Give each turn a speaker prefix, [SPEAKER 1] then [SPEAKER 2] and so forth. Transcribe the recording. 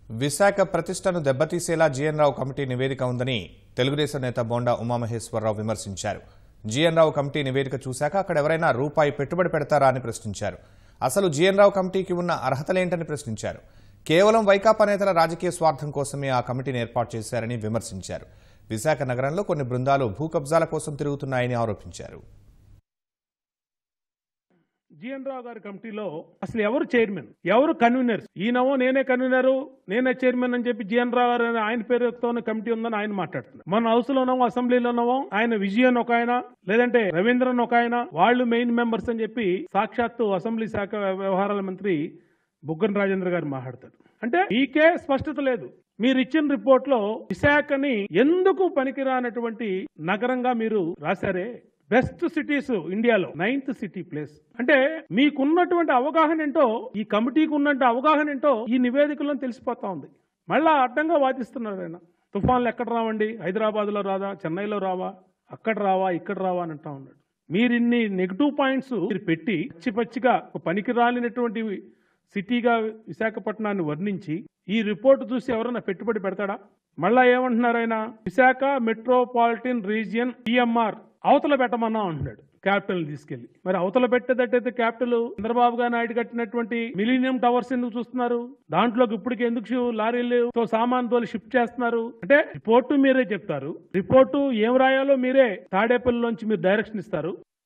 [SPEAKER 1] విశాఖ ప్రతిష్టను దెబ్బతీసేలా జీఎన్ రావు కమిటీ నివేదిక ఉందని తెలుగుదేశం నేత బోండా ఉమామహేశ్వరరావు విమర్శించారు జీఎన్ రావు కమిటీ నివేదిక చూశాక అక్కడ ఎవరైనా రూపాయి పెట్టుబడి పెడతారా అని ప్రశ్నించారు అసలు జీఎన్ రావు కమిటీకి ఉన్న అర్హతలేంటని ప్రశ్నించారు కేవలం వైకాపా నేతల రాజకీయ స్వార్థం కోసమే ఆ కమిటీని ఏర్పాటు చేశారని విమర్శించారు విశాఖ నగరంలో కొన్ని బృందాలు భూ కబ్జాల కోసం తిరుగుతున్నాయని ఆరోపించారు
[SPEAKER 2] జిఎన్ రావు గారి కమిటీలో అసలు ఎవరు చైర్మన్ ఎవరు కన్వీనర్స్ ఈయనవో నేనే కన్వీనరు నేనే చైర్మన్ అని చెప్పి జిఎన్ రావు గారు అనే ఆయన పేరుతోనే కమిటీ ఉందని ఆయన మాట్లాడుతున్నారు మన హౌస్ లోనేమో అసెంబ్లీలోనేమో ఆయన విజయన్ ఒక ఆయన లేదంటే రవీంద్రన్ ఒక ఆయన వాళ్ళు మెయిన్ మెంబర్స్ అని చెప్పి సాక్షాత్తు అసెంబ్లీ శాఖ వ్యవహారాల మంత్రి బుగ్గన రాజేంద్ర గారు మాట్లాడతారు అంటే మీకే స్పష్టత లేదు మీరు ఇచ్చిన రిపోర్ట్ లో విశాఖని ఎందుకు పనికిరానటువంటి నగరంగా మీరు రాశారే బెస్ట్ సిటీస్ ఇండియాలో నైన్త్ సిటీ ప్లేస్ అంటే మీకున్నటువంటి అవగాహన ఏంటో ఈ కమిటీకి ఉన్నట్టు అవగాహన ఏంటో ఈ నివేదికలో తెలిసిపోతా ఉంది మళ్ళా అడ్డంగా వాదిస్తున్నారు ఆయన తుఫాన్లు ఎక్కడ రావండి హైదరాబాద్ లో రాదా చెన్నైలో రావా అక్కడ రావా ఇక్కడ రావా అని అంటా ఉన్నాడు మీరు ఇన్ని నెగిటివ్ పాయింట్స్ మీరు పెట్టి పచ్చి పచ్చిగా ఒక పనికి రాలినటువంటి సిటీగా విశాఖపట్నాన్ని వర్ణించి ఈ రిపోర్ట్ చూసి ఎవరైనా పెట్టుబడి పెడతాడా మళ్ళా ఏమంటున్నారు ఆయన విశాఖ మెట్రోపాలిటన్ రీజియన్ పిఎంఆర్ అవతల పెట్టమన్నా అంటున్నాడు క్యాపిటల్ తీసుకెళ్లి మరి అవతల పెట్టేటట్టయితే క్యాపిటల్ చంద్రబాబు నాయుడు కట్టినటువంటి మిలీనియం టవర్స్ ఎందుకు చూస్తున్నారు దాంట్లోకి ఇప్పటికి ఎందుకు లారీలతో సామాన్ తోలి షిఫ్ట్ చేస్తున్నారు అంటే రిపోర్టు మీరే చెప్తారు రిపోర్టు ఏం రాయాలో మీరే తాడేపల్లిలోంచి మీరు డైరెక్షన్ ఇస్తారు